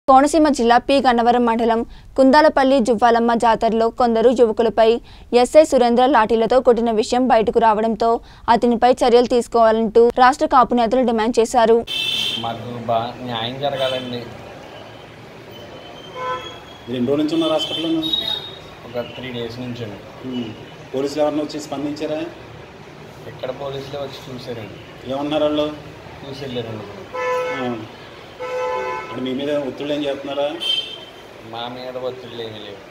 కోనసీమ జిల్లా పి గన్నవరం మండలం కుందాలపల్లి జువ్వాలమ్మ జాతరలో కొందరు యువకులపై ఎస్ఐ సురేంద్ర లాఠీలతో కొట్టిన విషయం బయటకు రావడంతో అతనిపై చర్యలు తీసుకోవాలంటూ రాష్ట్ర కాపు నేతలు డిమాండ్ చేశారు మాకు బాగా న్యాయం జరగాలండి మీరు ఎన్ని రోజుల నుంచి ఉన్నారు హాస్పిటల్లో ఒక త్రీ డేస్ నుంచి అండి పోలీసులు ఎవరన్నా వచ్చి స్పందించారా ఎక్కడ పోలీసులు వచ్చి చూసారండి ఏమన్నారు వాళ్ళు చూసి వెళ్ళారండి ఆ. అంటే మీ మీద ఒత్తిళ్ళు ఏం చేస్తున్నారా మా మీద ఒత్తిళ్ళు ఏమీ లేవు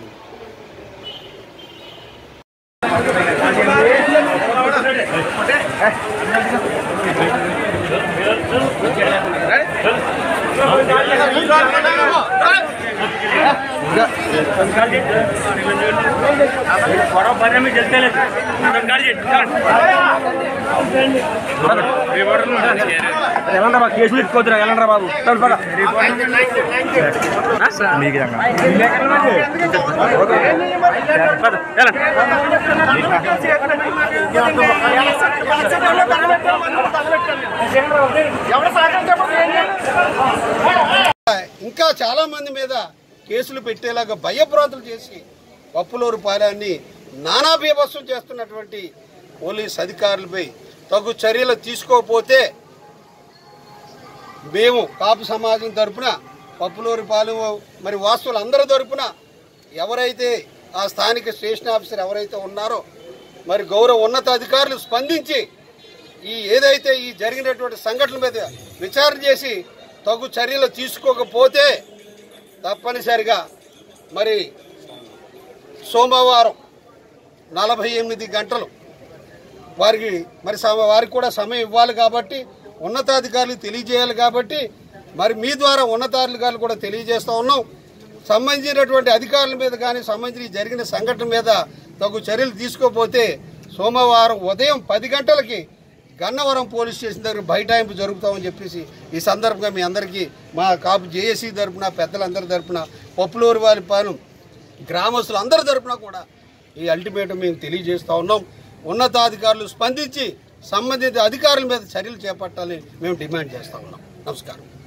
ఎలాంటి బాబు కేసులు ఇట్టుకోవద్దురా ఎలాంటి బాబు చూడు పద. మీకు రంగా. పద, ఎలా. ఇంకా చాలా మంది మీద కేసులు పెట్టేలాగా భయభ్రాంతులు చేసి పప్పులూరు పాలాన్ని నానా బీభత్సం చేస్తున్నటువంటి పోలీస్ అధికారులపై తగు చర్యలు తీసుకోకపోతే మేము కాపు సమాజం తరపున పప్పులూరు పాలెం మరి వాస్తువులు అందరి తరపున ఎవరైతే ఆ స్థానిక స్టేషన్ ఆఫీసర్ ఎవరైతే ఉన్నారో మరి గౌరవ ఉన్నత అధికారులు స్పందించి ఈ ఏదైతే ఈ జరిగినటువంటి సంఘటనల మీద విచారణ చేసి తగు చర్యలు తీసుకోకపోతే తప్పనిసరిగా మరి సోమవారం నలభై ఎనిమిది గంటలు వారికి మరి సమ వారికి కూడా సమయం ఇవ్వాలి కాబట్టి ఉన్నతాధికారులకు తెలియజేయాలి కాబట్టి మరి మీ ద్వారా ఉన్నతాధికారులు కూడా తెలియజేస్తూ ఉన్నాం సంబంధించినటువంటి అధికారుల మీద కానీ సంబంధించి జరిగిన సంఘటన మీద తగు చర్యలు తీసుకోకపోతే సోమవారం ఉదయం పది గంటలకి గన్నవరం పోలీస్ స్టేషన్ దగ్గర బైఠాయింపు జరుపుతామని చెప్పేసి ఈ సందర్భంగా మీ అందరికీ మా కాపు జేఏసీ తరపున పెద్దలందరి తరపున పప్పులూరు వారి పాలెం గ్రామస్తులు అందరి తరపున కూడా ఈ అల్టిమేటం మేము తెలియజేస్తా ఉన్నాం ఉన్నతాధికారులు స్పందించి సంబంధిత అధికారుల మీద చర్యలు చేపట్టాలని మేము డిమాండ్ చేస్తా ఉన్నాం నమస్కారం